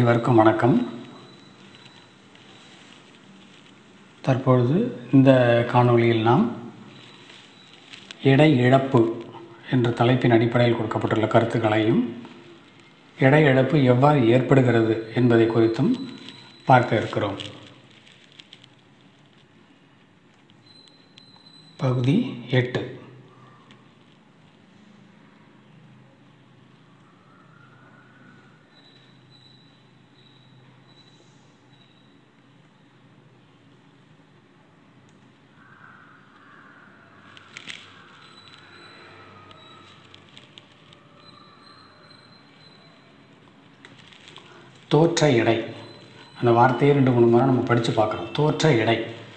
அனைவருக்கும் வணக்கம் தற்பொழுது இந்த காணொளியில் நாம் எடை இழப்பு என்ற தலைப்பின் அடிப்படையில் கொடுக்கப்பட்டுள்ள கருத்துக்களையும் எடை இழப்பு எவ்வாறு ஏற்படுகிறது என்பதை குறித்தும் பார்க்க இருக்கிறோம் பகுதி எட்டு தோற்ற எடை அந்த வார்த்தையை ரெண்டு மூணு முறை நம்ம படித்து பார்க்குறோம் தோற்ற எடை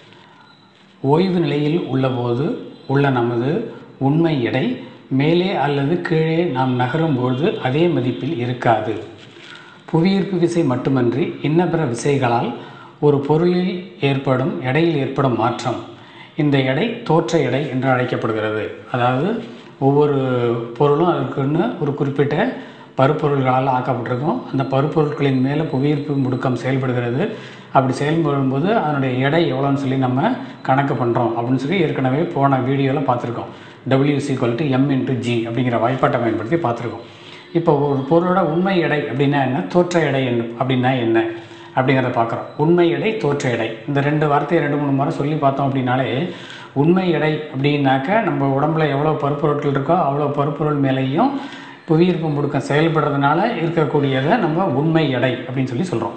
ஓய்வு நிலையில் உள்ளபோது உள்ள நமது உண்மை எடை மேலே அல்லது கீழே நாம் நகரும்பொழுது அதே மதிப்பில் இருக்காது புவியீர்ப்பு விசை மட்டுமன்றி இன்ன பிற விசைகளால் ஒரு பொருளில் ஏற்படும் எடையில் ஏற்படும் மாற்றம் இந்த எடை தோற்ற எடை என்று அழைக்கப்படுகிறது அதாவது ஒவ்வொரு பொருளும் அதற்குன்னு ஒரு குறிப்பிட்ட பருப்பொருள்களால் ஆக்கப்பட்டிருக்கும் அந்த பருப்பொருட்களின் மேலே புவியீர்ப்பு முடுக்கம் செயல்படுகிறது அப்படி செயல்படும்போது அதனுடைய எடை எவ்வளோன்னு சொல்லி நம்ம கணக்கு பண்ணுறோம் அப்படின்னு சொல்லி ஏற்கனவே போன வீடியோவில் பார்த்துருக்கோம் W equal to M into G அப்படிங்கிற வாய்ப்பாட்டை பயன்படுத்தி பார்த்துருக்கோம் இப்போ ஒரு பொருளோட உண்மை எடை அப்படின்னா என்ன தோற்ற எடை என்ன அப்படின்னா என்ன அப்படிங்கிறத பார்க்குறோம் உண்மை எடை தோற்ற எடை இந்த ரெண்டு வார்த்தையை ரெண்டு மூணு முறை சொல்லி பார்த்தோம் அப்படின்னாலே உண்மை எடை அப்படின்னாக்க நம்ம உடம்புல எவ்வளோ பருப்பொருட்கள் இருக்கோ அவ்வளோ பருப்பொருள் மேலேயும் புவியீர்ப்பு முடுக்கம் செயல்படுறதுனால இருக்கக்கூடியதை நம்ம உண்மை எடை அப்படின்னு சொல்லி சொல்கிறோம்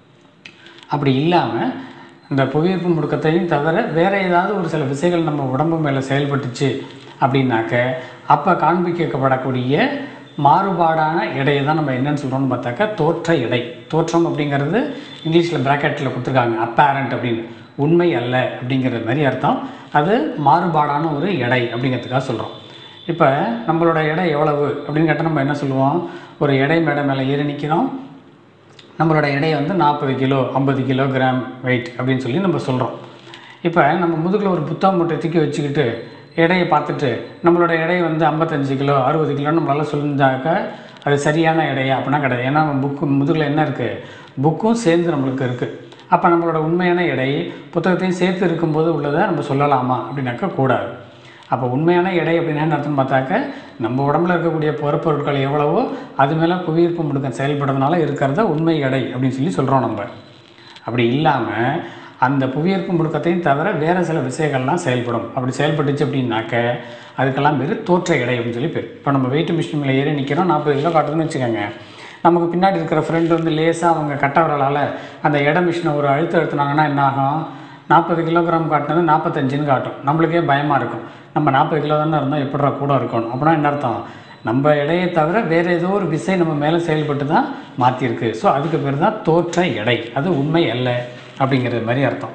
அப்படி இல்லாமல் இந்த புவியீர்ப்பு முடுக்கத்தையும் தவிர வேறு ஏதாவது ஒரு சில விசைகள் நம்ம உடம்பு மேலே செயல்பட்டுச்சு அப்படின்னாக்க அப்போ காண்பிக்கப்படக்கூடிய மாறுபாடான எடையை தான் நம்ம என்னென்னு சொல்கிறோம்னு பார்த்தாக்கா தோற்ற எடை தோற்றம் அப்படிங்கிறது இங்கிலீஷில் ப்ராக்கெட்டில் கொடுத்துருக்காங்க அப்பேரண்ட் அப்படின்னு உண்மை அல்ல அப்படிங்கிறது மாதிரி அர்த்தம் அது மாறுபாடான ஒரு எடை அப்படிங்கிறதுக்காக சொல்கிறோம் இப்போ நம்மளோட எடை எவ்வளவு அப்படின்னு கேட்டால் நம்ம என்ன சொல்லுவோம் ஒரு எடை மேடை மேலே ஏறி நிற்கிறோம் நம்மளோட எடை வந்து நாற்பது கிலோ ஐம்பது கிலோ கிராம் வெயிட் அப்படின்னு சொல்லி நம்ம சொல்கிறோம் இப்போ நம்ம முதுகில் ஒரு புத்தகம் மூட்டை தூக்கி வச்சுக்கிட்டு எடையை பார்த்துட்டு நம்மளோட எடை வந்து ஐம்பத்தஞ்சு கிலோ அறுபது கிலோ நம்மளால் சொல்லியிருந்தாக்க அது சரியான எடையா அப்படின்னா கிடையாது ஏன்னா நம்ம புக்கு முதுகில் என்ன இருக்குது புக்கும் சேர்ந்து நம்மளுக்கு இருக்குது அப்போ நம்மளோட உண்மையான எடை புத்தகத்தையும் சேர்த்து இருக்கும்போது உள்ளதை நம்ம சொல்லலாமா அப்படின்னாக்கா கூடாது அப்போ உண்மையான எடை அப்படின்னா என்ன அர்த்தம் பார்த்தாக்க நம்ம உடம்புல இருக்கக்கூடிய பொருட்பொருட்கள் எவ்வளவோ அது மேலே புவியீர்ப்பு முடுக்கம் செயல்படுறதுனால இருக்கிறத உண்மை எடை அப்படின்னு சொல்லி சொல்கிறோம் நம்ம அப்படி இல்லாமல் அந்த புவியீர்ப்பு முடுக்கத்தையும் தவிர வேறு சில விஷயங்கள்லாம் செயல்படும் அப்படி செயல்பட்டுச்சு அப்படின்னாக்க அதுக்கெல்லாம் பேர் தோற்ற எடை அப்படின்னு சொல்லி பேர் இப்போ நம்ம வெயிட் மிஷின் மேலே ஏறி நிற்கிறோம் நாற்பது கிலோ காட்டுதுன்னு வச்சுக்கோங்க நமக்கு பின்னாடி இருக்கிற ஃப்ரெண்டு வந்து லேசாக அவங்க கட்டவரலால் அந்த எடை மிஷினை ஒரு அழுத்த அழுத்தினாங்கன்னா என்ன ஆகும் நாற்பது கிலோகிராம் காட்டினது நாற்பத்தஞ்சுன்னு காட்டும் நம்மளுக்கே பயமாக இருக்கும் நம்ம நாற்பது கிலோ தானே இருந்தால் எப்படிறா கூட இருக்கணும் அப்படின்னா என்ன அர்த்தம் நம்ம எடையை தவிர வேறு ஏதோ ஒரு விசை நம்ம மேலே செயல்பட்டு தான் மாற்றிருக்கு ஸோ அதுக்கு பேர் தான் தோற்ற எடை அது உண்மை அல்ல அப்படிங்கிறது மாதிரி அர்த்தம்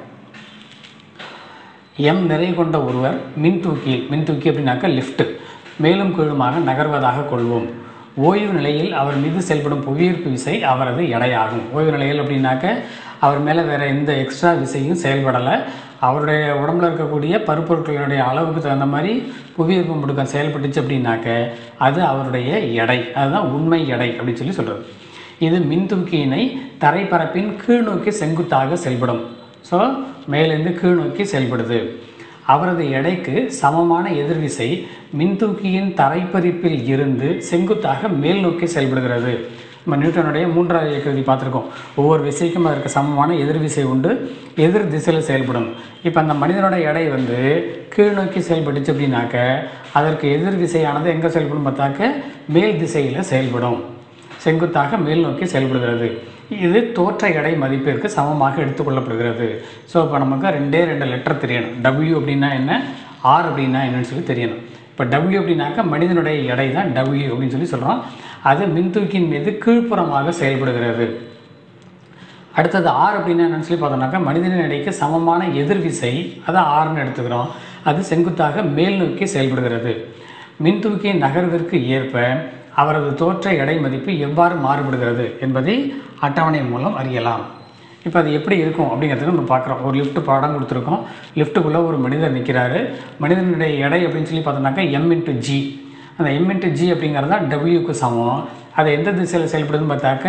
எம் நிறை கொண்ட ஒருவர் மின் தூக்கி மின் தூக்கி அப்படின்னாக்கா லிஃப்ட்டு மேலும் கீழுமாக நகர்வதாக கொள்வோம் ஓய்வு நிலையில் அவர் மீது செயல்படும் புவியீர்ப்பு விசை அவரது எடையாகும் ஓய்வு நிலையில் அப்படின்னாக்க அவர் மேலே வேறு எந்த எக்ஸ்ட்ரா விசையும் செயல்படலை அவருடைய உடம்புல இருக்கக்கூடிய பருப்பொருட்களுடைய அளவுக்கு தகுந்த மாதிரி புவியீர்ப்பு முடுக்கம் செயல்பட்டுச்சு அப்படின்னாக்க அது அவருடைய எடை அதுதான் உண்மை எடை அப்படின்னு சொல்லி சொல்கிறது இது மின்தூக்கியினை தரைப்பரப்பின் கீழ் நோக்கி செங்குத்தாக செயல்படும் ஸோ மேலேருந்து கீழ் நோக்கி செயல்படுது அவரது எடைக்கு சமமான எதிர்விசை மின்தூக்கியின் தரைப்பறிப்பில் இருந்து செங்குத்தாக மேல் நோக்கி செயல்படுகிறது நம்ம நியூட்டனுடைய மூன்றாவது இயக்கத்தை பார்த்துருக்கோம் ஒவ்வொரு விசைக்கும் அதற்கு சமமான எதிர்விசை உண்டு எதிர் திசையில் செயல்படும் இப்போ அந்த மனிதனோட எடை வந்து கீழ் நோக்கி செயல்பட்டுச்சு அப்படின்னாக்க அதற்கு எதிர் விசையானது எங்கே செயல்படும் பார்த்தாக்க மேல் திசையில் செயல்படும் செங்குத்தாக மேல் நோக்கி செயல்படுகிறது இது தோற்ற எடை மதிப்பிற்கு சமமாக எடுத்துக்கொள்ளப்படுகிறது ஸோ இப்போ நமக்கு ரெண்டே ரெண்டு லெட்டர் தெரியணும் டபிள்யூ அப்படின்னா என்ன ஆர் அப்படின்னா என்னன்னு சொல்லி தெரியணும் இப்போ டபிள்யூ அப்படின்னாக்கா மனிதனுடைய எடை தான் டபிள்யூ அப்படின்னு சொல்லி சொல்கிறோம் அது மின்தூக்கியின் மீது கீழ்ப்புறமாக செயல்படுகிறது அடுத்தது ஆர் அப்படின்னா என்னன்னு சொல்லி பார்த்தோம்னாக்கா மனிதனின் எடைக்கு சமமான எதிர்விசை அதை ஆர்னு எடுத்துக்கிறோம் அது செங்குத்தாக மேல் நோக்கி செயல்படுகிறது மின்தூக்கியின் நகர்விற்கு ஏற்ப அவரது தோற்ற எடை மதிப்பு எவ்வாறு மாறுபடுகிறது என்பதை அட்டவணை மூலம் அறியலாம் இப்போ அது எப்படி இருக்கும் அப்படிங்கிறதுக்கு நம்ம பார்க்குறோம் ஒரு லிஃப்ட் படம் கொடுத்துருக்கோம் லிஃப்ட்டுக்குள்ளே ஒரு மனிதர் நிற்கிறாரு மனிதனுடைய எடை அப்படின்னு சொல்லி பார்த்தோம்னாக்கா எம் இன்ட்டு ஜி அந்த எம் இன்ட்டு ஜி அப்படிங்கிறது தான் டபிள்யூக்கு சமம் அது எந்த திசையில் செயல்படுதுன்னு பார்த்தாக்க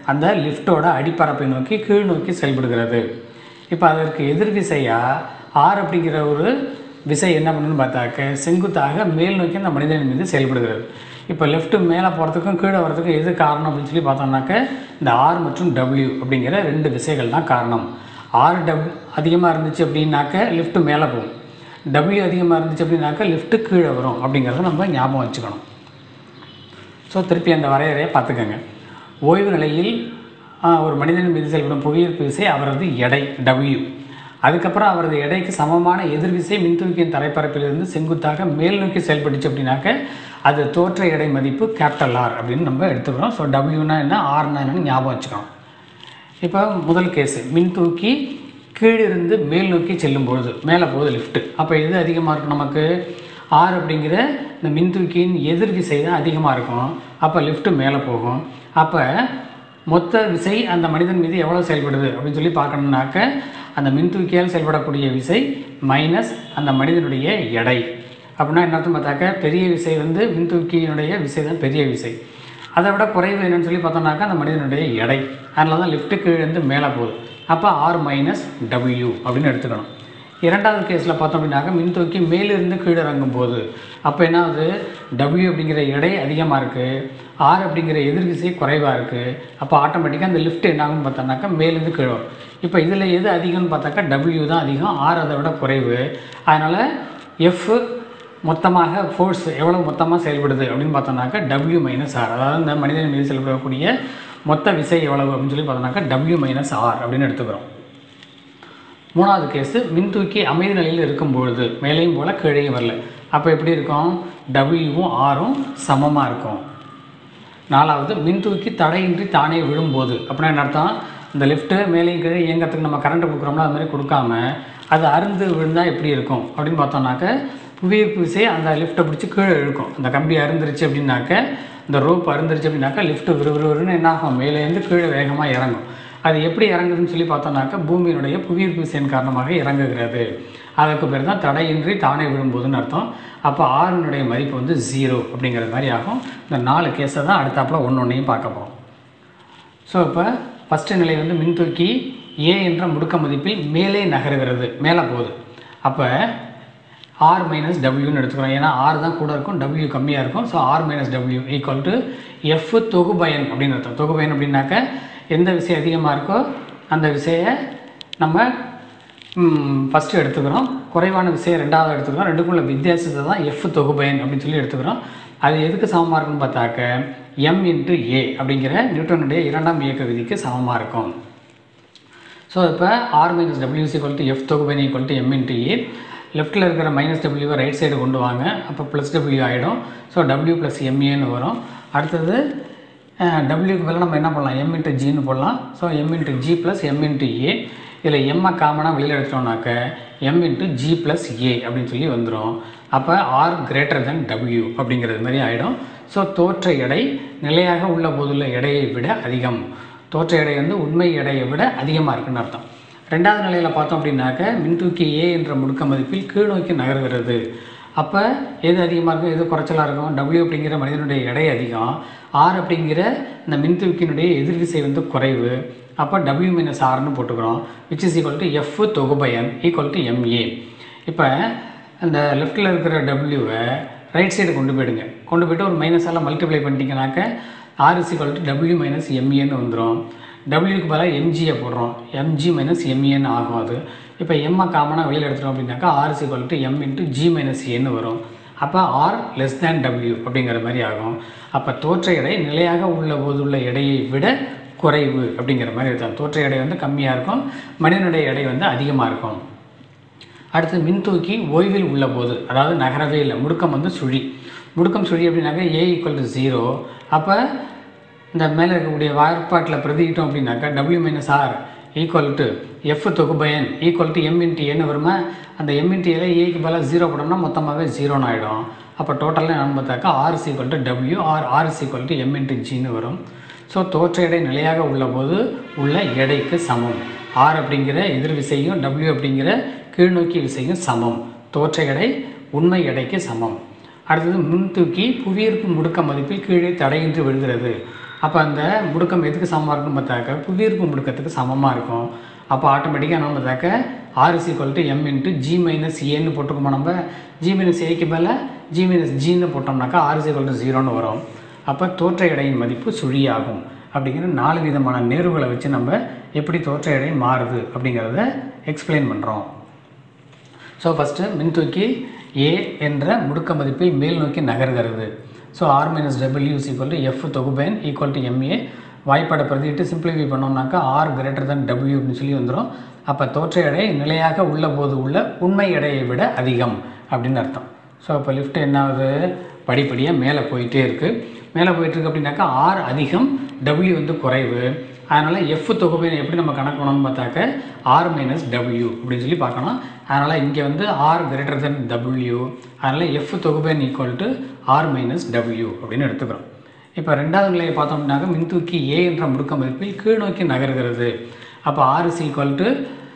அந்த லிஃப்ட்டோட அடிப்பரப்பை நோக்கி கீழ் நோக்கி செயல்படுகிறது இப்போ அதற்கு எதிர் விசையாக ஆர் அப்படிங்கிற ஒரு விசை என்ன பண்ணுன்னு பார்த்தாக்க செங்குத்தாக மேல் நோக்கி அந்த மனிதன் மீது செயல்படுகிறது இப்போ லெஃப்ட்டு மேலே போகிறதுக்கும் கீழே வரதுக்கும் எது காரணம் அப்படின்னு சொல்லி பார்த்தோம்னாக்க இந்த ஆர் மற்றும் டபிள்யூ அப்படிங்கிற ரெண்டு விசைகள் தான் காரணம் ஆர் டப் அதிகமாக இருந்துச்சு அப்படின்னாக்க லிஃப்ட்டு மேலே போகும் டபிள்யூ அதிகமாக இருந்துச்சு அப்படின்னாக்க லிஃப்ட்டு கீழே வரும் அப்படிங்கிறத நம்ம ஞாபகம் வச்சுக்கணும் ஸோ திருப்பி அந்த வரையறையை பார்த்துக்கோங்க ஓய்வு நிலையில் ஆ, ஒரு மனிதன் மீது செயல்படும் புவியீர்ப்பு விசை அவரது எடை டபிள்யூ அதுக்கப்புறம் அவரது எடைக்கு சமமான எதிர்விசை மின்தூக்கியின் தரைப்பரப்பிலிருந்து செங்குத்தாக மேல் நோக்கி செயல்பட்டுச்சு அப்படின்னாக்க அது தோற்ற எடை மதிப்பு கேபிட்டல் ஆர் அப்படின்னு நம்ம எடுத்துக்கிறோம் ஸோ டபிள்யூனா என்ன ஆர்னா என்னன்னு ஞாபகம் வச்சுக்கணும் இப்போ முதல் கேஸு மின்தூக்கி கீழிருந்து மேல் நோக்கி செல்லும் பொழுது மேலே போகுது லிஃப்ட்டு அப்போ எது அதிகமாக இருக்கும் நமக்கு ஆர் அப்படிங்கிற இந்த மின்தூக்கியின் எதிர் விசை தான் அதிகமாக இருக்கும் அப்போ லிஃப்ட்டு மேலே போகும் அப்போ மொத்த விசை அந்த மனிதன் மீது எவ்வளோ செயல்படுது அப்படின்னு சொல்லி பார்க்கணுன்னாக்க அந்த மின்தூக்கியால் செயல்படக்கூடிய விசை மைனஸ் அந்த மனிதனுடைய எடை அப்படின்னா என்ன அர்த்தம் பார்த்தாக்க பெரிய விசை வந்து மின்தூக்கியினுடைய விசை தான் பெரிய விசை அதை விட குறைவு என்னன்னு சொல்லி பார்த்தோம்னாக்கா அந்த மனிதனுடைய எடை அதனால தான் லிஃப்ட்டு கீழேருந்து மேலே போகுது அப்போ ஆர் மைனஸ் டபிள்யூ அப்படின்னு எடுத்துக்கணும் இரண்டாவது கேஸில் பார்த்தோம் அப்படின்னாக்கா மின்தூக்கி மேலிருந்து கீழே இறங்கும் போது அப்போ என்ன ஆகுது டபிள்யூ அப்படிங்கிற எடை அதிகமாக இருக்குது ஆர் அப்படிங்கிற எதிர்விசை குறைவாக இருக்குது அப்போ ஆட்டோமேட்டிக்காக அந்த லிஃப்ட் என்ன ஆகும்னு பார்த்தோம்னாக்கா மேலேருந்து கீழே வரும் இப்போ இதில் எது அதிகம்னு பார்த்தாக்கா டபிள்யூ தான் அதிகம் ஆர் அதை விட குறைவு அதனால் எஃப் மொத்தமாக ஃபோர்ஸ் எவ்வளோ மொத்தமாக செயல்படுது அப்படின்னு பார்த்தோம்னாக்கா டபிள்யூ மைனஸ் ஆர் அதாவது இந்த மனிதன் மீது செயல்படக்கூடிய மொத்த விசை எவ்வளவு அப்படின்னு சொல்லி பார்த்தோம்னாக்கா டபிள்யூ மைனஸ் ஆர் அப்படின்னு எடுத்துக்கிறோம் மூணாவது கேஸு மின்தூக்கி அமைதி நிலையில் இருக்கும் பொழுது மேலேயும் போல் கீழேயும் வரல அப்போ எப்படி இருக்கும் டபிள்யூவும் ஆரும் சமமாக இருக்கும் நாலாவது மின்தூக்கி தடையின்றி தானே விழும்போது அப்படின்னா என்ன அர்த்தம் இந்த லிஃப்ட்டு மேலேயும் கீழே இயங்கத்துக்கு நம்ம கரண்ட் கொடுக்குறோம்னா அது மாதிரி கொடுக்காம அது அருந்து விழுந்தால் எப்படி இருக்கும் அப்படின்னு பார்த்தோம்னாக்க புவியீர்ப்பு விசை அந்த லிஃப்ட்டை பிடிச்சி கீழே இழுக்கும் அந்த கம்பி அருந்துருச்சு அப்படின்னாக்க இந்த ரோப் அருந்துருச்சு அப்படின்னாக்கா லிஃப்ட்டு விறுவிறுன்னு என்ன ஆகும் மேலேருந்து கீழே வேகமாக இறங்கும் அது எப்படி இறங்குதுன்னு சொல்லி பார்த்தோம்னாக்கா பூமியினுடைய புவியீர்ப்பு விசையின் காரணமாக இறங்குகிறது அதுக்கு பேர் தான் தடையின்றி தானே விழும்போதுன்னு அர்த்தம் அப்போ ஆறினுடைய மதிப்பு வந்து ஜீரோ அப்படிங்கிற மாதிரி ஆகும் இந்த நாலு கேஸை தான் அடுத்தாப்புல ஒன்று ஒன்றையும் பார்க்க போகிறோம் ஸோ இப்போ ஃபஸ்ட்டு நிலை வந்து மின்தூக்கி ஏ என்ற முடுக்க மதிப்பில் மேலே நகருகிறது மேலே போகுது அப்போ ஆர் மைனஸ் டபிள்யூன்னு எடுத்துக்கிறோம் ஏன்னா ஆர் தான் கூட இருக்கும் டபிள்யூ கம்மியாக இருக்கும் so R minus W equal to F தொகுபயன் அப்படின்னு அர்த்தம் தொகுபயன் அப்படின்னாக்க எந்த விசை அதிகமாக இருக்கோ அந்த விசையை நம்ம ஃபஸ்ட்டு எடுத்துக்கிறோம் குறைவான விசையை ரெண்டாவது எடுத்துக்கிறோம் ரெண்டுக்குள்ள வித்தியாசத்தை தான் எஃப் தொகுபயன் அப்படின்னு சொல்லி எடுத்துக்கிறோம் அது எதுக்கு சமமாக இருக்குன்னு பார்த்தாக்க எம் இன்ட்டு ஏ அப்படிங்கிற நியூட்டனுடைய இரண்டாம் இயக்க விதிக்கு சமமாக இருக்கும் ஸோ இப்போ R minus W equal to F தொகுபயன் equal to M into A லெஃப்ட்டில் இருக்கிற மைனஸ் டபிள்யூவை ரைட் சைடு கொண்டு வாங்க அப்போ ப்ளஸ் டபிள்யூ ஆகிடும் ஸோ டபிள்யூ ப்ளஸ் எம்ஏன்னு வரும் அடுத்தது டபிள்யூக்கு பதிலாக நம்ம என்ன பண்ணலாம் எம் இன்ட்டு ஜின்னு போடலாம் so M into G plus M into A இதில் எம்மை காமனாக வெளியில் எடுத்துட்டோம்னாக்க M into G plus A அப்படின்னு சொல்லி வந்துடும் அப்போ ஆர் கிரேட்டர் தென் டபிள்யூ அப்படிங்கிறது மாதிரி ஆகிடும் ஸோ தோற்ற எடை நிலையாக உள்ள போதுள்ள எடையை விட அதிகம் தோற்ற எடை வந்து உண்மை எடையை விட அதிகமாக இருக்குன்னு அர்த்தம் ரெண்டாவது நிலையில் பார்த்தோம் அப்படின்னாக்க மின்தூக்கி ஏ என்ற முடுக்க மதிப்பில் கீழ் நோக்கி நகர்கிறது அப்போ எது அதிகமாக இருக்கும் எது குறைச்சலாக இருக்கும் டபிள்யூ அப்படிங்கிற மனிதனுடைய எடை அதிகம் ஆர் அப்படிங்கிற இந்த மின்தூக்கியினுடைய எதிர்விசை வந்து குறைவு அப்போ டபிள்யூ மைனஸ் ஆர்னு போட்டுக்கிறோம் which is equal to F தொகுபயன் ஈக்குவல் டு எம்ஏ இப்போ அந்த லெஃப்ட்டில் இருக்கிற டபிள்யூவை ரைட் சைடு கொண்டு போயிடுங்க கொண்டு போயிட்டு ஒரு மைனஸால் மல்டிப்ளை பண்ணிட்டீங்கனாக்க R is equal to W minus எம்ஏன்னு வந்துடும் டபிள்யூக்கு பதிலாக எம்ஜியை போடுறோம் எம்ஜி மைனஸ் எம்ஏன்னு ஆகும் அது இப்போ எம்மை காமனாக வெளியில் எடுத்துட்டோம் அப்படின்னாக்கா R is equal to M into G minus ஏன்னு வரும் அப்போ ஆர் லெஸ் தேன் டபிள்யூ அப்படிங்கிற மாதிரி ஆகும் அப்போ தோற்ற எடை நிலையாக உள்ள போதுள்ள எடையை விட குறைவு அப்படிங்கிற மாதிரி இருக்கும் தோற்ற எடை வந்து கம்மியாக இருக்கும் மனிதனுடைய எடை வந்து அதிகமாக இருக்கும் அடுத்து மின்தூக்கி ஓய்வில் உள்ள போது அதாவது நகரவே இல்லை முடுக்கம் வந்து சுழி முடுக்கம் சுழி அப்படின்னாக்கா ஏ ஈக்குவல் டு ஜீரோ அப்போ இந்த மேலே இருக்கக்கூடிய வாய்ப்பாட்டில் பிரதிக்கிட்டோம் அப்படின்னாக்கா W minus R equal to F தொகுபயன் ஈக்குவல் டு எம் இன்ட்டு ஏன்னு வருமா அந்த எம் இன்ட்டு ஏல ஏக்கு பதிலாக ஜீரோ போட்டோம்னா மொத்தமாகவே ஜீரோன்னு ஆகிடும் அப்போ டோட்டலாக என்னன்னு பார்த்தாக்கா R equal to W R R equal to M into ஜின்னு வரும் ஸோ தோற்ற எடை நிலையாக உள்ள போது உள்ள எடைக்கு சமம் ஆர் அப்படிங்கிற எதிர் விசையும் டபிள்யூ அப்படிங்கிற கீழ்நோக்கி விசையும் சமம் தோற்ற எடை உண்மை எடைக்கு சமம் அடுத்தது முன்தூக்கி புவியீர்ப்பு முடுக்க மதிப்பில் கீழே தடையின்றி விழுகிறது அப்போ அந்த முடுக்கம் எதுக்கு சமமாக இருக்குன்னு பார்த்தாக்க புவியீர்ப்பு முடுக்கத்துக்கு சமமாக இருக்கும் அப்போ ஆட்டோமேட்டிக்காக நம்ம பார்த்தாக்க R is equal to M into G minus ஏன்னு போட்டிருக்கோமா நம்ம ஜி மைனஸ் ஏக்கு மேலே ஜி மைனஸ் ஜின்னு போட்டோம்னாக்கா ஆர் இஸ் ஈக்குவல் டு ஜீரோன்னு வரும் அப்போ தோற்ற எடையின் மதிப்பு சுழியாகும் அப்படிங்கிற நாலு விதமான நேர்வுகளை வச்சு நம்ம எப்படி தோற்ற எடை மாறுது அப்படிங்கிறத எக்ஸ்பிளைன் பண்ணுறோம் ஸோ ஃபஸ்ட்டு மின்தூக்கி ஏ என்ற முடுக்க மதிப்பில் மேல் நோக்கி நகர்கிறது so R minus W equal to F தொகுபேன் ஈக்குவல் டு எம்ஏ வாய்ப்பாடை பிரதிட்டு சிம்பிளிஃபை பண்ணோம்னாக்கா ஆர் கிரேட்டர் than டபிள்யூ அப்படின்னு சொல்லி வந்துடும் அப்போ தோற்ற எடை நிலையாக உள்ள போது உள்ள உண்மை எடையை விட அதிகம் அப்படின்னு அர்த்தம் ஸோ அப்போ லிஃப்ட் என்ன ஆகுது படிப்படியாக மேலே போயிட்டே இருக்குது மேலே போயிட்டுருக்கு அப்படின்னாக்கா ஆர் அதிகம் டபிள்யூ வந்து குறைவு அதனால் எஃப் தொகுப்பை எப்படி நம்ம கணக்கு பண்ணணும்னு பார்த்தாக்க ஆர் மைனஸ் டபிள்யூ அப்படின்னு சொல்லி பார்க்கணும் அதனால் இங்கே வந்து ஆர் கிரேட்டர் தென் டபிள்யூ அதனால் எஃப் தொகுப்பேன் equal to R minus W அப்படின்னு எடுத்துக்கிறோம் இப்போ ரெண்டாவது நிலையை பார்த்தோம்னாக்க மின்தூக்கி ஏ என்ற முடுக்க மதிப்பில் கீழ் நோக்கி நகர்கிறது அப்போ R is equal to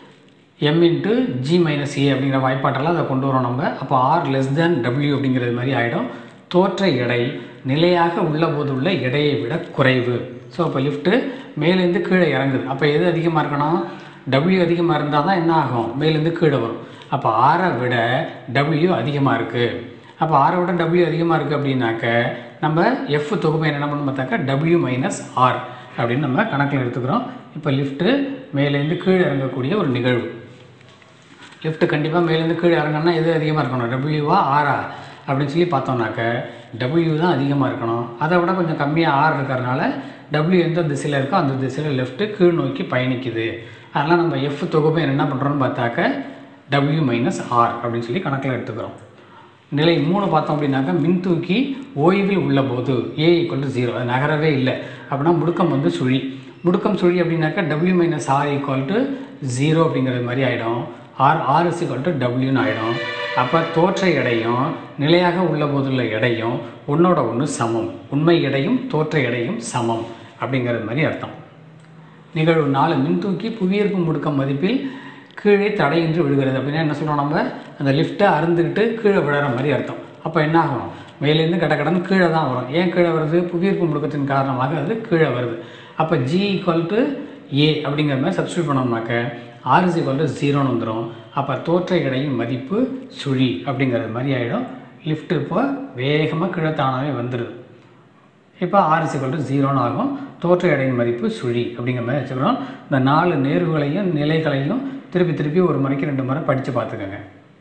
M into G minus A அப்படிங்கிற வாய்ப்பாட்டெல்லாம் அதை கொண்டு வரோம் நம்ம அப்போ ஆர் லெஸ் தேன் டபிள்யூ அப்படிங்கிறது மாதிரி ஆகிடும் தோற்ற எடை நிலையாக உள்ள போது உள்ள எடையை விட குறைவு ஸோ அப்போ லிஃப்ட்டு மேலேருந்து கீழே இறங்குது அப்போ எது அதிகமாக இருக்கணும் டபிள்யூ அதிகமாக இருந்தால் தான் என்ன ஆகும் மேலேருந்து கீழே வரும் அப்போ ஆரை விட டபிள்யூ அதிகமாக இருக்குது அப்போ ஆரை விட டபிள்யூ அதிகமாக இருக்குது அப்படின்னாக்க நம்ம எஃப் தொகுப்பை என்ன பண்ணணும் பார்த்தாக்கா டபிள்யூ மைனஸ் ஆர் அப்படின்னு நம்ம கணக்கில் எடுத்துக்கிறோம் இப்போ லிஃப்ட்டு மேலேருந்து கீழே இறங்கக்கூடிய ஒரு நிகழ்வு லிஃப்ட் கண்டிப்பாக மேலேருந்து கீழே இறங்கணும்னா எது அதிகமாக இருக்கணும் டபிள்யூவா ஆரா அப்படின்னு சொல்லி பார்த்தோம்னாக்க டபிள்யூ தான் அதிகமாக இருக்கணும் அதை விட கொஞ்சம் கம்மியாக ஆர் இருக்கிறதுனால டபிள்யூ எந்த திசையில் இருக்கோ அந்த திசையில் லெஃப்ட்டு கீழ் நோக்கி பயணிக்குது அதனால் நம்ம எஃப் தொகுப்பை என்ன பண்ணுறோம்னு பார்த்தாக்க டபிள்யூ மைனஸ் ஆர் அப்படின்னு சொல்லி கணக்கில் எடுத்துக்கிறோம் நிலை மூணு பார்த்தோம் அப்படின்னாக்கா மின்தூக்கி ஓய்வில் உள்ள போது ஏ ஈக்குவல் டு ஜீரோ அது நகரவே இல்லை அப்படின்னா முடுக்கம் வந்து சுழி முடுக்கம் சுழி அப்படின்னாக்கா W minus R equal to zero அப்படிங்கிறது மாதிரி ஆகிடும் R R is equal to டபிள்யூன்னு ஆகிடும் அப்போ தோற்ற எடையும் நிலையாக உள்ள போதுள்ள எடையும் ஒன்றோட ஒன்று சமம் உண்மை எடையும் தோற்ற எடையும் சமம் அப்படிங்கிறது மாதிரி அர்த்தம் நிகழ்வு நாலு மின்தூக்கி புவியீர்ப்பு முடுக்கம் மதிப்பில் கீழே தடையின்றி விழுகிறது அப்படின்னா என்ன சொல்கிறோம் நம்ம அந்த லிஃப்ட்டை அறுந்துக்கிட்டு கீழே விழுற மாதிரி அர்த்தம் அப்போ என்ன ஆகும் மேலேருந்து கட கடந்து கீழே தான் வரும் ஏன் கீழே வருது புவியீர்ப்பு முடுக்கத்தின் காரணமாக அது கீழே வருது அப்போ ஜி ஈக்குவல் டு ஏ அப்படிங்கிற மாதிரி சப்ஸ்டியூட் பண்ணோம்னாக்க ஆர் இஸ் ஈக்குவல் டு ஜீரோன்னு வந்துடும் அப்போ தோற்ற எடையின் மதிப்பு சுழி அப்படிங்கிறது மாதிரி ஆகிடும் லிஃப்ட் இப்போ வேகமாக கீழே தானாகவே வந்துடுது இப்போ ஆர் இஸ் ஈக்குவல் டு ஜீரோன்னு ஆகும் தோற்ற எடையின் மதிப்பு சுழி அப்படிங்கிற மாதிரி வச்சுக்கிறோம் இந்த நாலு நேர்வுகளையும் நிலைகளையும் திருப்பி திருப்பி ஒரு முறைக்கு ரெண்டு முறை படித்து பார்த்துக்கோங்க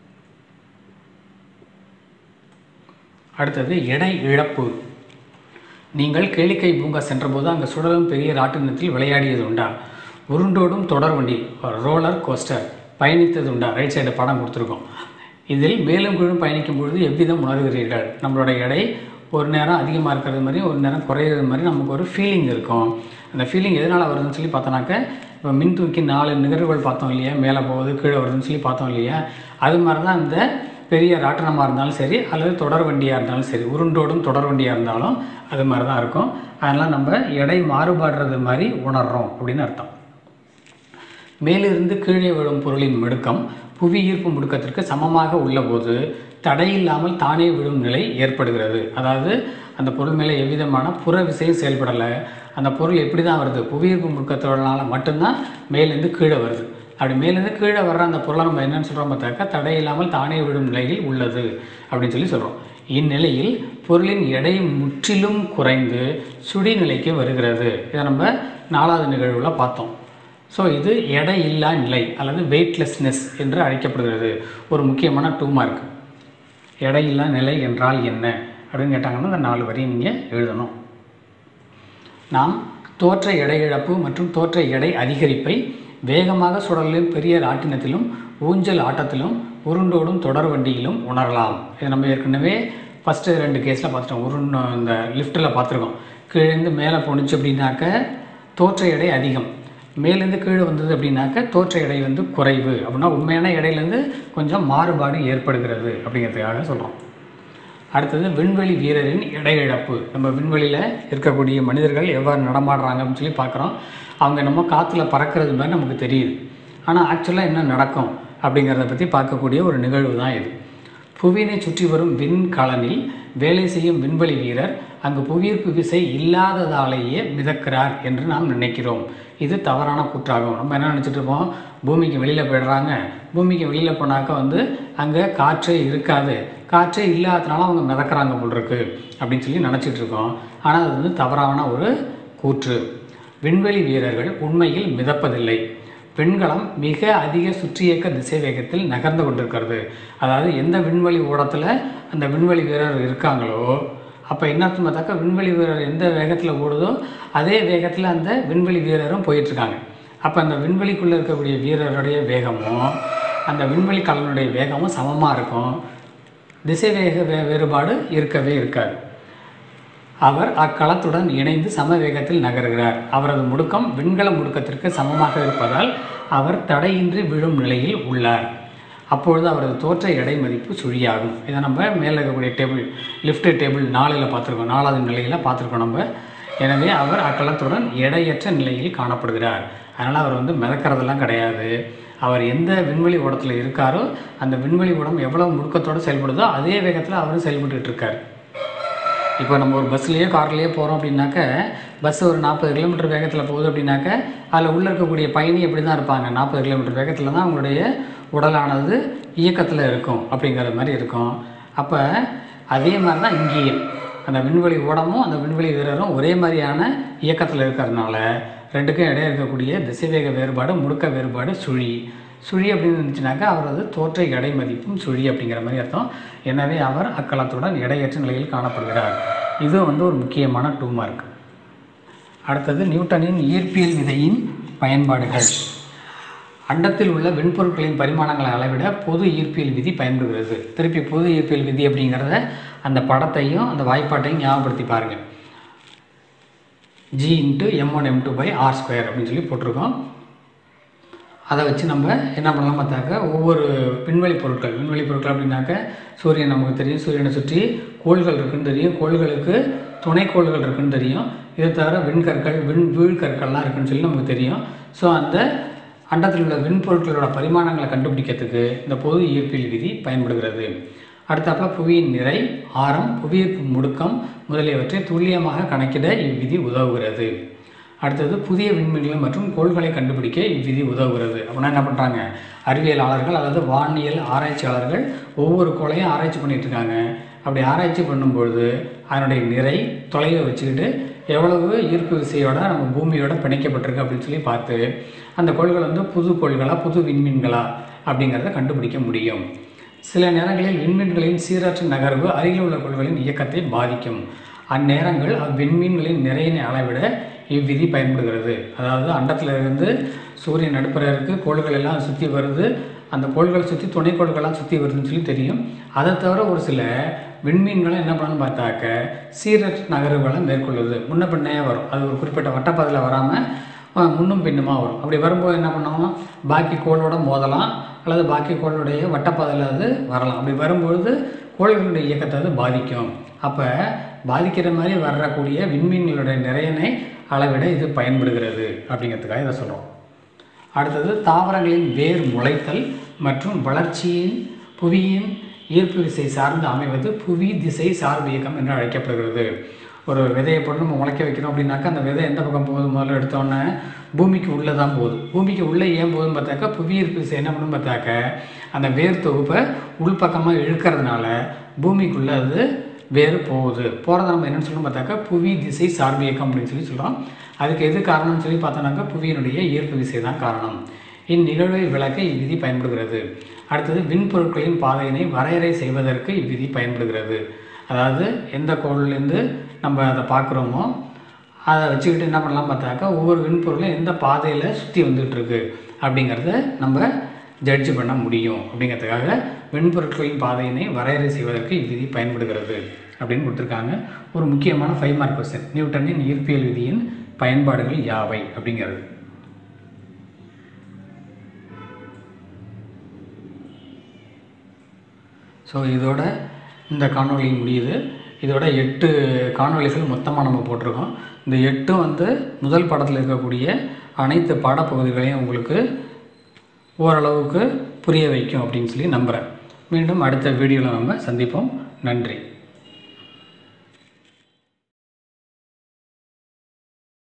அடுத்தது எடை இழப்பு நீங்கள் கேளிக்கை பூங்கா சென்றபோது அங்கே சுழலும் பெரிய ராட்டினத்தில் விளையாடியது உண்டா உருண்டோடும் தொடர் வண்டி ரோலர் கோஸ்டர் பயணித்தது உண்டா ரைட் சைடு படம் கொடுத்துருக்கோம் இதில் மேலும் கீழும் பயணிக்கும் பொழுது எவ்விதம் உணர்கிறீர்கள் நம்மளோட எடை ஒரு நேரம் அதிகமாக இருக்கிறது மாதிரி ஒரு நேரம் குறையிறது மாதிரி நமக்கு ஒரு ஃபீலிங் இருக்கும் அந்த ஃபீலிங் எதனால் வருதுன்னு சொல்லி பார்த்தோன்னாக்க இப்போ மின் தூக்கி நாலு நிகழ்வுகள் பார்த்தோம் இல்லையா மேலே போகுது கீழே வருதுன்னு சொல்லி பார்த்தோம் இல்லையா அது மாதிரி தான் இந்த பெரிய ராட்டனமாக இருந்தாலும் சரி அல்லது தொடர் வண்டியாக இருந்தாலும் சரி உருண்டோடும் தொடர் வண்டியாக இருந்தாலும் அது மாதிரி தான் இருக்கும் அதனால் நம்ம எடை மாறுபாடுறது மாதிரி உணர்றோம் அப்படின்னு அர்த்தம் மேலிருந்து கீழே விழும் பொருளின் முடுக்கம் புவி ஈர்ப்பு முடுக்கத்திற்கு சமமாக உள்ளபோது தடையில்லாமல் தானே விழும் நிலை ஏற்படுகிறது அதாவது அந்த பொருள் மேலே எவ்விதமான புற விசையும் செயல்படலை அந்த பொருள் எப்படி தான் வருது புவியீர்ப்பு முடுக்கத்தினால மட்டும்தான் மேலேருந்து கீழே வருது அப்படி மேலேருந்து கீழே வர்ற அந்த பொருளை நம்ம என்னன்னு சொல்கிறோம் பார்த்தாக்கா தடையில்லாமல் தானே விடும் நிலையில் உள்ளது அப்படின்னு சொல்லி சொல்கிறோம் இந்நிலையில் பொருளின் எடை முற்றிலும் குறைந்து சுடி நிலைக்கு வருகிறது இதை நம்ம நாலாவது நிகழ்வில் பார்த்தோம் ஸோ இது எடை இல்லா நிலை அல்லது வெயிட்லெஸ்னஸ் என்று அழைக்கப்படுகிறது ஒரு முக்கியமான டூ மார்க் எடையில்லா நிலை என்றால் என்ன அப்படின்னு கேட்டாங்கன்னா இந்த நாலு வரியை நீங்கள் எழுதணும் நாம் தோற்ற எடை இழப்பு மற்றும் தோற்ற எடை அதிகரிப்பை வேகமாக சுழலும் பெரிய ராட்டினத்திலும் ஊஞ்சல் ஆட்டத்திலும் உருண்டோடும் தொடர் வண்டியிலும் உணரலாம் இது நம்ம ஏற்கனவே ஃபஸ்ட்டு ரெண்டு கேஸில் பார்த்துட்டோம் உருண்டு இந்த லிஃப்ட்டில் பார்த்துருக்கோம் கீழேருந்து மேலே போணுச்சு அப்படின்னாக்க தோற்ற எடை அதிகம் மேலேருந்து கீழே வந்தது அப்படின்னாக்க தோற்ற எடை வந்து குறைவு அப்படின்னா உண்மையான எடையிலேருந்து கொஞ்சம் மாறுபாடு ஏற்படுகிறது அப்படிங்கிறதுக்காக சொல்கிறோம் அடுத்தது விண்வெளி வீரரின் எடை இழப்பு நம்ம விண்வெளியில் இருக்கக்கூடிய மனிதர்கள் எவ்வாறு நடமாடுறாங்க அப்படின்னு சொல்லி பார்க்குறோம் அவங்க நம்ம காற்றுல பறக்கிறது மாதிரி நமக்கு தெரியுது ஆனால் ஆக்சுவலாக என்ன நடக்கும் அப்படிங்கிறத பற்றி பார்க்கக்கூடிய ஒரு நிகழ்வு தான் இது புவியினை சுற்றி வரும் விண்கலனில் வேலை செய்யும் விண்வெளி வீரர் அங்கு புவியீர்ப்பு விசை இல்லாததாலேயே மிதக்கிறார் என்று நாம் நினைக்கிறோம் இது தவறான கூற்றாகும் நம்ம என்ன நினச்சிட்டு இருப்போம் பூமிக்கு வெளியில் போயிடுறாங்க பூமிக்கு வெளியில் போனாக்கா வந்து அங்கே காற்றே இருக்காது காற்றே இல்லாததுனால அவங்க மிதக்கிறாங்க போல் இருக்கு அப்படின்னு சொல்லி நினச்சிட்டு இருக்கோம் ஆனால் அது வந்து தவறான ஒரு கூற்று விண்வெளி வீரர்கள் உண்மையில் மிதப்பதில்லை விண்கலம் மிக அதிக சுற்றியக்க திசை வேகத்தில் நகர்ந்து கொண்டிருக்கிறது அதாவது எந்த விண்வெளி ஓடத்தில் அந்த விண்வெளி வீரர் இருக்காங்களோ அப்போ என்ன அர்த்தம் பார்த்தாக்கா விண்வெளி வீரர் எந்த வேகத்தில் ஓடுதோ அதே வேகத்தில் அந்த விண்வெளி வீரரும் போயிட்டுருக்காங்க அப்போ அந்த விண்வெளிக்குள்ளே இருக்கக்கூடிய வீரருடைய வேகமும் அந்த விண்வெளி கலனுடைய வேகமும் சமமாக இருக்கும் திசை வேக வே வேறுபாடு இருக்கவே இருக்காது அவர் அக்களத்துடன் இணைந்து சம வேகத்தில் நகர்கிறார் அவரது முடுக்கம் விண்கல முடுக்கத்திற்கு சமமாக இருப்பதால் அவர் தடையின்றி விழும் நிலையில் உள்ளார் அப்பொழுது அவரது தோற்ற எடை மதிப்பு சுழியாகும் இதை நம்ம மேலே இருக்கக்கூடிய டேபிள் லிஃப்ட் டேபிள் நாலில் பார்த்துருக்கோம் நாலாவது நிலையில் பார்த்துருக்கோம் நம்ம எனவே அவர் அக்களத்துடன் எடையற்ற நிலையில் காணப்படுகிறார் அதனால் அவர் வந்து மிதக்கிறதெல்லாம் கிடையாது அவர் எந்த விண்வெளி ஓடத்தில் இருக்காரோ அந்த விண்வெளி ஓடம் எவ்வளோ முடுக்கத்தோடு செயல்படுதோ அதே வேகத்தில் அவரும் செயல்பட்டுட்டு இருக்கார் இப்போ நம்ம ஒரு பஸ்லேயோ கார்லேயோ போகிறோம் அப்படின்னாக்க பஸ் ஒரு நாற்பது கிலோமீட்டர் வேகத்தில் போகுது அப்படின்னாக்க அதில் உள்ளே இருக்கக்கூடிய பயணி எப்படி தான் இருப்பாங்க நாற்பது கிலோமீட்டர் வேகத்தில் தான் அவங்களுடைய உடலானது இயக்கத்தில் இருக்கும் அப்படிங்கிற மாதிரி இருக்கும் அப்போ அதே மாதிரி தான் இங்கேயும் அந்த விண்வெளி ஓடமும் அந்த விண்வெளி வீரரும் ஒரே மாதிரியான இயக்கத்தில் இருக்கிறதுனால ரெண்டுக்கும் இடையே இருக்கக்கூடிய திசைவேக வேறுபாடு முடுக்க வேறுபாடு சுழி சுழி அப்படின்னு இருந்துச்சுனாக்கா அவரது தோற்ற எடை மதிப்பும் சுழி அப்படிங்கிற மாதிரி அர்த்தம் எனவே அவர் அக்களத்துடன் எடையற்ற நிலையில் காணப்படுகிறார் இது வந்து ஒரு முக்கியமான டூ மார்க் அடுத்தது நியூட்டனின் ஈர்ப்பியல் விதையின் பயன்பாடுகள் அண்டத்தில் உள்ள வெண்பொருட்களின் பரிமாணங்களை அளவிட பொது ஈர்ப்பியல் விதி பயன்படுகிறது திருப்பி பொது ஈர்ப்பியல் விதி அப்படிங்கிறத அந்த படத்தையும் அந்த வாய்ப்பாட்டையும் ஞாபகப்படுத்தி பாருங்கள் G into M one M two by R square அப்படின்னு சொல்லி போட்டிருக்கோம் அதை வச்சு நம்ம என்ன பண்ணலாம் பார்த்தாக்க ஒவ்வொரு விண்வெளி பொருட்கள் விண்வெளி பொருட்கள் அப்படின்னாக்க சூரியன் நமக்கு தெரியும் சூரியனை சுற்றி கோள்கள் இருக்குன்னு தெரியும் கோள்களுக்கு துணைக்கோள்கள் இருக்குன்னு தெரியும் இதை தவிர விண்கற்கள் விண் வீழ்கற்கள்லாம் இருக்குன்னு சொல்லி நமக்கு தெரியும் ஸோ அந்த அண்டத்தில் உள்ள விண்பொருட்களோட பரிமாணங்களை கண்டுபிடிக்கிறதுக்கு இந்த பொது ஈர்ப்பியல் விதி பயன்படுகிறது அடுத்தாப்புல புவியின் நிறை ஆரம் புவியீர்ப்பு முடுக்கம் முதலியவற்றை துல்லியமாக கணக்கிட இவ்விதி உதவுகிறது அடுத்தது புதிய விண்மீன்கள் மற்றும் கோள்களை கண்டுபிடிக்க இவ்விதி உதவுகிறது அப்படின்னா என்ன பண்ணுறாங்க அறிவியலாளர்கள் அல்லது வானியல் ஆராய்ச்சியாளர்கள் ஒவ்வொரு கோளையும் ஆராய்ச்சி பண்ணிட்டு இருக்காங்க அப்படி ஆராய்ச்சி பண்ணும்பொழுது அதனுடைய நிறை தொலைவை வச்சுக்கிட்டு எவ்வளவு ஈர்ப்பு விசையோட நம்ம பூமியோட பிணைக்கப்பட்டிருக்கு அப்படின்னு சொல்லி பார்த்து அந்த கோள்கள் வந்து புது கோள்களா புது விண்மீன்களா அப்படிங்கிறத கண்டுபிடிக்க முடியும் சில நேரங்களில் விண்மீன்களின் சீரற்ற நகர்வு அருகில் உள்ள கோள்களின் இயக்கத்தை பாதிக்கும் அந்நேரங்கள் அவ்விண்மீன்களின் நிறையினை அளவிட இவ்விதி பயன்படுகிறது அதாவது அண்டத்தில் இருந்து சூரியன் நடுப்புற இருக்கு கோள்கள் எல்லாம் சுற்றி வருது அந்த கோள்கள் சுற்றி துணைக்கோள்கள்லாம் சுற்றி வருதுன்னு சொல்லி தெரியும் அதை தவிர ஒரு சில விண்மீன்களை என்ன பண்ணணும்னு பார்த்தாக்க சீரற்ற நகர்வுகளை மேற்கொள்ளுது முன்ன பின்னே வரும் அது ஒரு குறிப்பிட்ட வட்டப்பாதையில் வராமல் முன்னும் பின்னுமா வரும் அப்படி வரும்போது என்ன பண்ணணும் பாக்கி கோளோட மோதலாம் அல்லது பாக்கி கோளுடைய வட்டப்பாதையில் அது வரலாம் அப்படி வரும்பொழுது கோள்களுடைய இயக்கத்தை அது பாதிக்கும் அப்போ பாதிக்கிற மாதிரி வரக்கூடிய விண்மீன்களுடைய நிறையனை அளவிட இது பயன்படுகிறது அப்படிங்கிறதுக்காக இதை சொல்கிறோம் அடுத்தது தாவரங்களின் வேர் முளைத்தல் மற்றும் வளர்ச்சியின் புவியின் ஈர்ப்பு விசை சார்ந்து அமைவது புவி திசை சார்பு இயக்கம் என்று அழைக்கப்படுகிறது ஒரு விதையை போட்டு நம்ம முளைக்க வைக்கிறோம் அப்படின்னாக்கா அந்த விதை எந்த பக்கம் போகுது முதல்ல எடுத்தோன்னே பூமிக்கு உள்ளே தான் போகுது பூமிக்கு உள்ளே ஏன் போகுதுன்னு பார்த்தாக்கா புவி ஈர்ப்பு விசை என்ன பண்ணுன்னு பார்த்தாக்க அந்த வேர் தொகுப்பை உள்பக்கமாக இழுக்கிறதுனால பூமிக்குள்ளே அது வேறு போகுது போகிறத நம்ம என்னென்னு சொல்லணும் பார்த்தாக்கா புவி திசை சார்பு இயக்கம் அப்படின்னு சொல்லி சொல்கிறோம் அதுக்கு எது காரணம்னு சொல்லி பார்த்தோம்னாக்கா புவியினுடைய ஈர்ப்பு விசை தான் காரணம் இந்நிகழ்வை விளக்க இவ்விதி பயன்படுகிறது அடுத்தது விண்பொருட்களின் பாதையினை வரையறை செய்வதற்கு இவ்விதி பயன்படுகிறது அதாவது எந்த கோள்லேருந்து நம்ம அதை பார்க்குறோமோ அதை வச்சுக்கிட்டு என்ன பண்ணலாம் பார்த்தாக்கா ஒவ்வொரு விண்பொருளும் எந்த பாதையில் சுற்றி வந்துகிட்டு இருக்கு அப்படிங்கிறத நம்ம ஜட்ஜ் பண்ண முடியும் அப்படிங்கிறதுக்காக வெண்பொருட்களின் பாதையினை வரையறை செய்வதற்கு இவ்விதி பயன்படுகிறது அப்படின்னு கொடுத்துருக்காங்க ஒரு முக்கியமான ஃபைவ் மார்க் கொஸ்டின் நியூட்டனின் ஈர்ப்பியல் விதியின் பயன்பாடுகள் யாவை அப்படிங்கிறது ஸோ இதோட இந்த காணொளி முடியுது இதோட எட்டு காணொளிகள் மொத்தமாக நம்ம போட்டிருக்கோம் இந்த எட்டும் வந்து முதல் படத்தில் இருக்கக்கூடிய அனைத்து பாடப்பகுதிகளையும் உங்களுக்கு ஓரளவுக்கு புரிய வைக்கும் அப்படின்னு சொல்லி நம்புகிறேன் மீண்டும் அடுத்த வீடியோவில் நம்ம சந்திப்போம் நன்றி